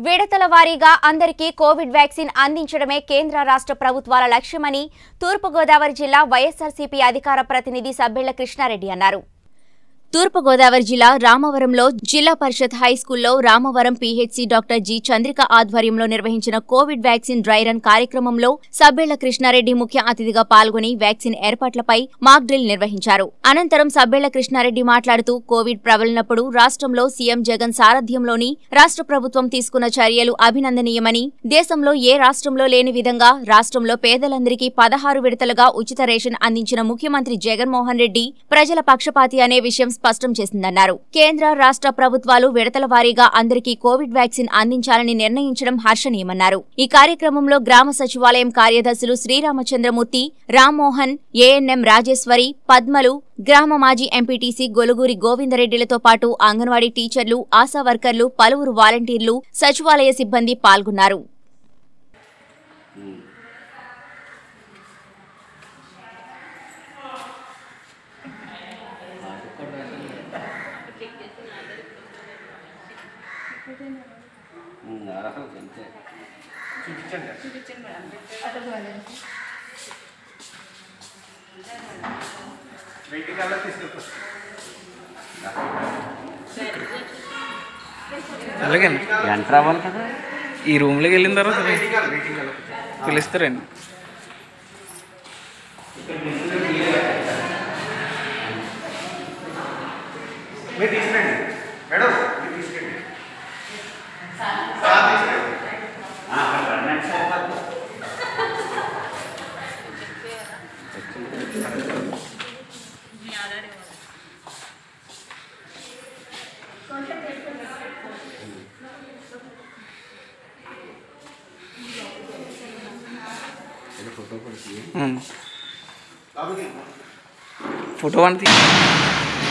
విడతల వారీగా అందరికీ కోవిడ్ వ్యాక్సిన్ అందించడమే కేంద్ర రాష్ట్ర ప్రభుత్వాల లక్ష్యమని తూర్పుగోదావరి జిల్లా వైఎస్ఆర్సీపీ అధికార ప్రతినిధి సబ్బెళ్ల కృష్ణారెడ్డి అన్నారు తూర్పుగోదావరి జిల్లా రామవరంలో జిల్లా పరిషత్ హై స్కూల్లో Ramavaram PHC doctor G Chandrika ఆధ్వర్యంలో నిర్వహించిన కోవిడ్ వ్యాక్సిన్ డ్రై రన్ కార్యక్రమంలో సబ్బెళ్ల కృష్ణారెడ్డి ముఖ్య అతిథిగా పాల్గొని వ్యాక్సిన్ ఏర్పాట్లపై మాక్ డ్రిల్ నిర్వహించారు అనంతరం సబ్బెళ్ల కృష్ణారెడ్డి మాట్లాడుతూ కోవిడ్ ప్రబలినప్పుడు రాష్ట్రంలో సీఎం జగన్ సారథ్యంలోని రాష్ట్ర ప్రభుత్వం తీసుకున్న చర్యలు అభినందనీయమని దేశంలో ఏ రాష్ట్రంలో లేని విధంగా రాష్ట్రంలో పేదలందరికీ పదహారు విడతలుగా ఉచిత రేషన్ అందించిన ముఖ్యమంత్రి జగన్మోహన్ రెడ్డి ప్రజల పక్షపాతి అనే విషయం స్పష్టం చేసిందన్నారు కేంద్ర రాష్ట్ర ప్రభుత్వాలు విడతల వారీగా అందరికీ కోవిడ్ వ్యాక్సిన్ అందించాలని నిర్ణయించడం హర్షణీయమన్నారు ఈ కార్యక్రమంలో గ్రామ సచివాలయం కార్యదర్శులు శ్రీరామచంద్రమూర్తి రామ్మోహన్ ఏఎన్ఎం రాజేశ్వరి పద్మలు గ్రామ మాజీ ఎంపీటీసీ గొలుగూరి గోవిందరెడ్డిలతో పాటు అంగన్వాడీ టీచర్లు ఆశా వర్కర్లు పలువురు వాలంటీర్లు సచివాలయ సిబ్బంది పాల్గొన్నారు అర్హత అంతే అలాగే ఎంటర్ అవ్వాలి కదా ఈ రూమ్లోకి వెళ్ళిన తర్వాత పిలుస్తారండి మీరు తీసుకురండి మేడం మీరు తీసుకురండి సార్ తీసుకురండి ఉమ్. బాబుకి ఫోటో అంటే